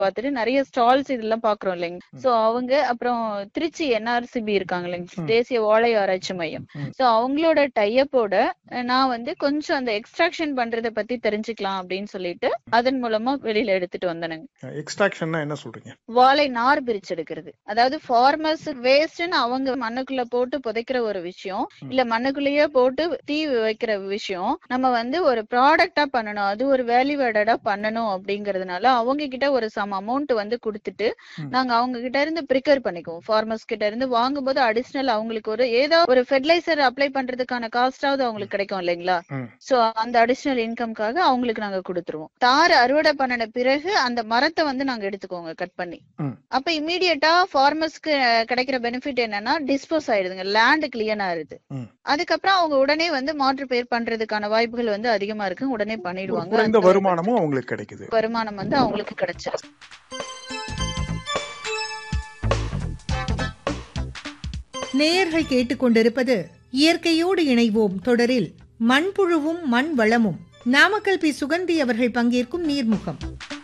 பார்த்துட்டு நிறைய ஸ்டால்ஸ் இதெல்லாம் பாக்குறோம் இல்லைங்க சோ அவங்க அப்புறம் திருச்சி என்ஆர்சிபி இருக்காங்க இல்லைங்க ம். தேசிய வாழை ஆராய்ச்சி மையம் ம். சோ அவங்களோட டைப்போட நான் வந்து கொஞ்சம் அந்த எக்ஸ்ட்ராக்ஷன் பண்றத பத்தி தெரிஞ்சுக்கலாம் அப்படின்னு சொல்லிட்டு அதன் மூலமா வெளியில எடுத்துட்டு வந்தேனுங்க எக்ஸ்ட்ராக்ஷன்னா என்ன சொல்றீங்க வாழை நார் பிரிச்சு எடுக்கிறது அதாவது ஃபார்மர்ஸ் வேஸ்ட்னு அவங்க மண்ணுக்குள்ள போட்டு புதைக்கிற ஒரு விஷயம் ம். இல்ல மண்ணுக்குள்ளேயே போட்டு தீ வைக்கிற விஷயம் நம்ம வந்து ஒரு ப்ராடக்டா பண்ணணும் அது ஒரு வேல்யூ ஆடடா பண்ணணும் அப்படிங்கறதுனால அவங்க கிட்ட ஒரு சம் அமௌண்ட் வந்து கொடுத்துட்டு ம். நாங்க அவங்க கிட்ட இருந்து ப்ரிக்கர் பண்ணிக்குவோம் ஃபார்மர்ஸ் கிட்ட இருந்து வாங்கும்போது அடிஷனல் அவங்களுக்கு ஒரு ஏதோ ஒரு ஃபெர்டிலைசர் அப்ளை பண்றதுக்கான காஸ்டாவது அவங்களுக்கு கிடைக்கும் இல்லைங்களா ம். சோ அந்த அடிஷனல் இன்கம்காக அவங்களுக்கு நாங்க கொடுத்துருவோம் தார் அறுவடை பண்ணின பிறகு அந்த மரத்தை வந்து நாங்க எடுத்துக்கோங்க கட் பண்ணி ம். அப்ப இம்மீடியட்டா ஃபார்மர்ஸ்க்கு கிடைக்கிற பெனிஃபிட் என்னன்னா டிஸ்போஸ் ஆயிடுதுங்க லேண்ட் கிளியர் ஆயிருது ம். அதுக்கப்புறம் அவங்க உடனே வந்து மாற்று பெயர் பண்றதுக்கான வாய்ப்புகள் வந்து அதிகமா இருக்கு உடனே ஒரு பண்ணிடுவாங்க குறைந்த அந்த வருமானமும் அவங்களுக்கு கிடைக்குது வருமானம் வந்து அவங்களுக்கு கிடைச்சிருது நேயர்கள் கேட்டுக்கொண்டிருப்பது இயற்கையோடு இணைவோம் தொடரில் மண்புழுவும் மண் வளமும் நாமக்கல் பி சுகந்தி அவர்கள் பங்கேற்கும் நீர்முகம்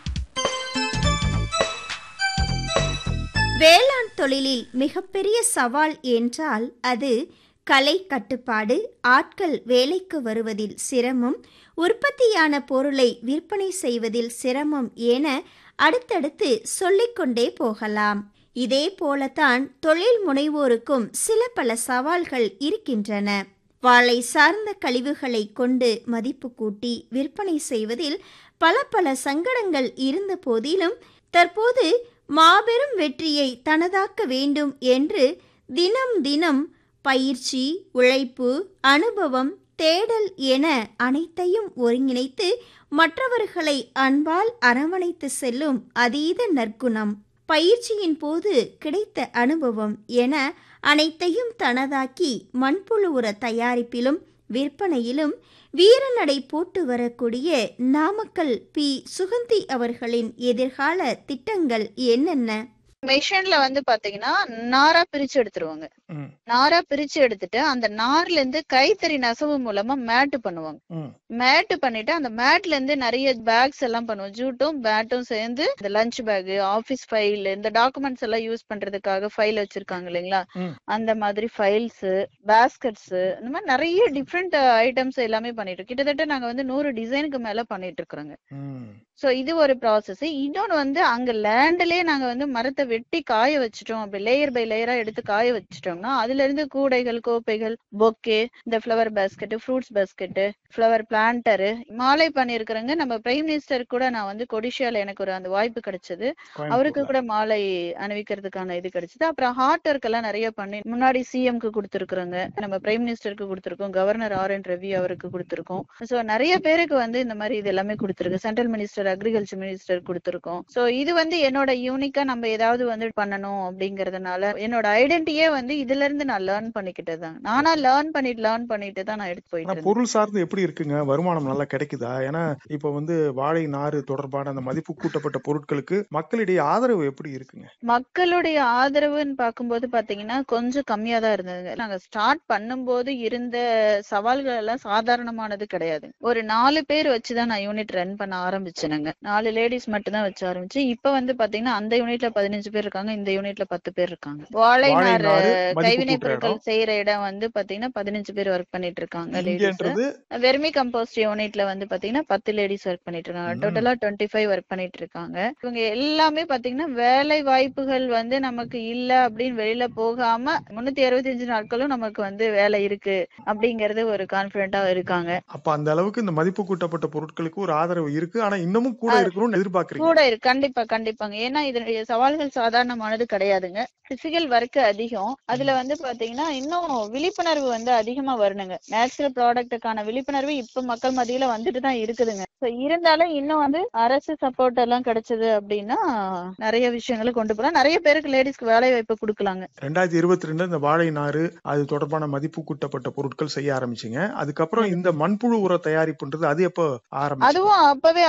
வேளாண் தொழிலில் மிகப்பெரிய சவால் என்றால் அது கலை கட்டுப்பாடு ஆட்கள் வேலைக்கு வருவதில் சிரமம் உற்பத்தியான பொருளை விற்பனை செய்வதில் சிரமம் என அடுத்தடுத்து சொல்லிக்கொண்டே போகலாம் இதே போலத்தான் தொழில் முனைவோருக்கும் சில பல சவால்கள் இருக்கின்றன வாழை சார்ந்த கழிவுகளை கொண்டு மதிப்பு கூட்டி விற்பனை செய்வதில் பல பல சங்கடங்கள் இருந்த போதிலும் தற்போது மாபெரும் வெற்றியை தனதாக்க வேண்டும் என்று தினம் தினம் பயிற்சி உழைப்பு அனுபவம் தேடல் என அனைத்தையும் ஒருங்கிணைத்து மற்றவர்களை அன்பால் அரவணைத்து செல்லும் அதீத நற்குணம் பயிற்சியின் போது கிடைத்த அனுபவம் என அனைத்தையும் தனதாக்கி மண்புழு உர தயாரிப்பிலும் விற்பனையிலும் வீரநடை போட்டு வரக்கூடிய நாமக்கல் பி சுகந்தி அவர்களின் எதிர்கால திட்டங்கள் என்னென்ன மிஷின்ல வந்து பாத்தீங்கன்னா நாரா பிரிச்சு எடுத்துருவாங்க ம். நாரா பிரிச்சு எடுத்துட்டு அந்த நார்ல இருந்து கைத்தறி நெசவு மூலமா மேட்டு பண்ணுவாங்க ம். மேட்டு பண்ணிட்டு அந்த மேட்ல இருந்து நிறைய பேக்ஸ் எல்லாம் பண்ணுவோம் ஜூட்டும் பேட்டும் சேர்ந்து இந்த லஞ்ச் பேக் ஆபீஸ் ஃபைல் இந்த டாக்குமெண்ட்ஸ் எல்லாம் யூஸ் பண்றதுக்காக ஃபைல் வச்சிருக்காங்க இல்லைங்களா ம். அந்த மாதிரி ஃபைல்ஸ் பேஸ்கெட்ஸ் இந்த மாதிரி நிறைய டிஃப்ரெண்ட் ஐட்டம்ஸ் எல்லாமே பண்ணிட்டு இருக்கோம். கிட்டத்தட்ட நாங்க வந்து நூறு டிசைனுக்கு மேல பண்ணிட்டு இருக்கிறோங்க ம். சோ இது ஒரு ப்ராசஸ் இன்னொன்னு வந்து அங்க லேண்ட்லயே நாங்க வந்து மரத்தை வெட்டி காய வச்சுட்டோம் அப்படி லேயர் பை லேயரா எடுத்து காய வச்சுட்டோம்னா அதுல இருந்து கூடைகள் கோப்பைகள் பொக்கே இந்த flower basket fruits basket flower planter மாலை பண்ணிருக்கிறவங்க நம்ம பிரைம் மினிஸ்டர் கூட நான் வந்து கொடிஷியால எனக்கு ஒரு அந்த வாய்ப்பு கிடைச்சது அவருக்கு கோயம்புத்தூர்ல. கூட மாலை அணிவிக்கிறதுக்கான இது கிடைச்சது அப்புறம் ஹார்ட் ஒர்க் எல்லாம் நிறைய பண்ணி முன்னாடி சிஎம்க்கு கொடுத்துருக்குறோங்க நம்ம பிரைம் மினிஸ்டருக்கு கொடுத்துருக்கோம் கவர்னர் ஆர் என் ரவி அவருக்கு கொடுத்துருக்கோம் சோ நிறைய பேருக்கு வந்து இந்த மாதிரி இது எல்லாமே கொடுத்துருக்கு சென்ட்ரல் மினிஸ்டர் அக்ரிகல்ச்சர் மினிஸ்டர் கொடுத்துருக்கோம் சோ இது வந்து என்னோட யூனிக்கா நம்ம ஏதாவது வந்து பண்ணணும் அப்படிங்கறதுனால என்னோட ஐடென்டிட்டியே வந்து இதுல இருந்து நான் லேர்ன் பண்ணிக்கிட்டது தான் நானா லேர்ன் பண்ணிட்டு லேர்ன் பண்ணிட்டு தான் நான் எடுத்து போயிட்டு ஆனா இருந்தேன் பொருள் சார்ந்து எப்படி இருக்குங்க வருமானம் நல்லா கிடைக்குதா ஏன்னா இப்ப வந்து வாழை நாறு தொடர்பான அந்த மதிப்பு கூட்டப்பட்ட பொருட்களுக்கு மக்களிடையே ஆதரவு எப்படி இருக்குங்க மக்களுடைய ஆதரவுன்னு பார்க்கும்போது பாத்தீங்கன்னா கொஞ்சம் கம்மியா தான் இருந்ததுங்க நாங்க ஸ்டார்ட் பண்ணும்போது இருந்த சவால்கள் எல்லாம் சாதாரணமானது கிடையாது ஒரு நாலு பேர் வச்சுதான் நான் யூனிட் ரன் பண்ண ஆரம்பிச்சேனுங்க நாலு லேடிஸ் மட்டும் தான் வச்சு ஆரம்பிச்சு இப்ப வந்து பாத்தீங்கன்னா அந்த யூனிட்ல பதினஞ்சு பேர் இருக்காங்க இந்த யூனிட்ல பத்து பேர் இருக்காங்க வாழை வாழை நார் நாறு மதிப்பு கைவினை கூட்டுற பொருட்கள் இடம் செய்யற இடம் வந்து பாத்தீங்கன்னா பதினஞ்சு பேர் ஒர்க் பண்ணிட்டு இருக்காங்க லேடிஸ் இங்கன்றது வெர்மி கம்போஸ்ட் யூனிட்ல வந்து பாத்தீங்கன்னா பத்து லேடிஸ் ஒர்க் பண்ணிட்டு இருக்காங்க ம். டோட்டலா டுவெண்ட்டி ஃபைவ் ஒர்க் பண்ணிட்டு இருக்காங்க இவங்க எல்லாமே பாத்தீங்கன்னா வேலை வாய்ப்புகள் வந்து நமக்கு இல்ல அப்படின்னு வெளியில போகாம முன்னூத்தி அறுபத்தஞ்சு நாட்களும் நமக்கு வந்து வேலை இருக்கு அப்படிங்கறது ஒரு கான்பிடண்டா இருக்காங்க அப்ப அந்த அளவுக்கு இந்த மதிப்பு கூட்டப்பட்ட பொருட்களுக்கு ஒரு ஆதரவு இருக்கு ஆனா இன்னமும் கூட அது இருக்கணும்னு எதிர்பார்க்கறீங்க கூட இருக்கு கண்டிப்பா கண்டிப்பாங்க ஏன்னா இதனுடைய சவால்கள் சாதாரணமானது கிடையாதுங்க பிசிக்கல் ஒர்க் அதிகம் அதுல வந்து பாத்தீங்கன்னா இன்னும் விழிப்புணர்வு வந்து அதிகமா வரணுங்க நேச்சுரல் ப்ராடக்ட்டுக்கான விழிப்புணர்வு இப்ப மக்கள் மத்தியில வந்துட்டு தான் இருக்குதுங்க So இருந்தாலும் இன்னும் வந்து அரசு சப்போர்ட் எல்லாம் கிடைச்சது அப்படின்னா நிறைய விஷயங்களை கொண்டு போலாம் நிறைய பேருக்கு லேடிஸ்க்கு வேலை வாய்ப்பு கொடுக்கலாங்க ரெண்டாயிரத்தி இருபத்தி ரெண்டுல இந்த வாழை நாறு அது தொடர்பான மதிப்பு கூட்டப்பட்ட பொருட்கள் செய்ய ஆரம்பிச்சீங்க அதுக்கப்புறம் இந்த மண்புழு உர தயாரிப்புன்றது அது எப்போ ஆரம்பிச்சு அதுவும் அப்பவே ஆரம்பிச்சேங்க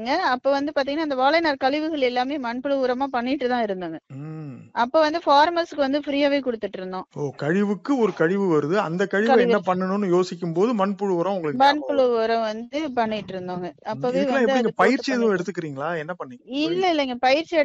இல்லைங்க அப்ப வந்து பாத்தீங்கன்னா அந்த வாழைநார் கழிவுகள் எல்லாமே மண்புழு உரமா பண்ணிட்டு தான் இருந்தாங்க ம். அப்ப வந்து ஃபார்மர்ஸ்க்கு வந்து ஃப்ரீயாவே கொடுத்துட்டு இருந்தோம் ஓ கழிவுக்கு ஒரு கழிவு வருது அந்த கழிவை கழிவு. என்ன பண்ணணும்னு யோசிக்கும் போது மண்புழு உரம் உங்களுக்கு ஞாபகம் மண்புழு வருது. உரம் வந்து பண்ணிட்டு இருந்தோங்க ம். அப்பவே இதுக்கெல்லாம் வந்து எப்படிங்க அது போட்டு பயிற்சி எதுவும் பண்ணிட்டு எடுத்துக்கிறீங்களா என்ன பண்ணீங்க இல்ல இல்லைங்க பயிற்சி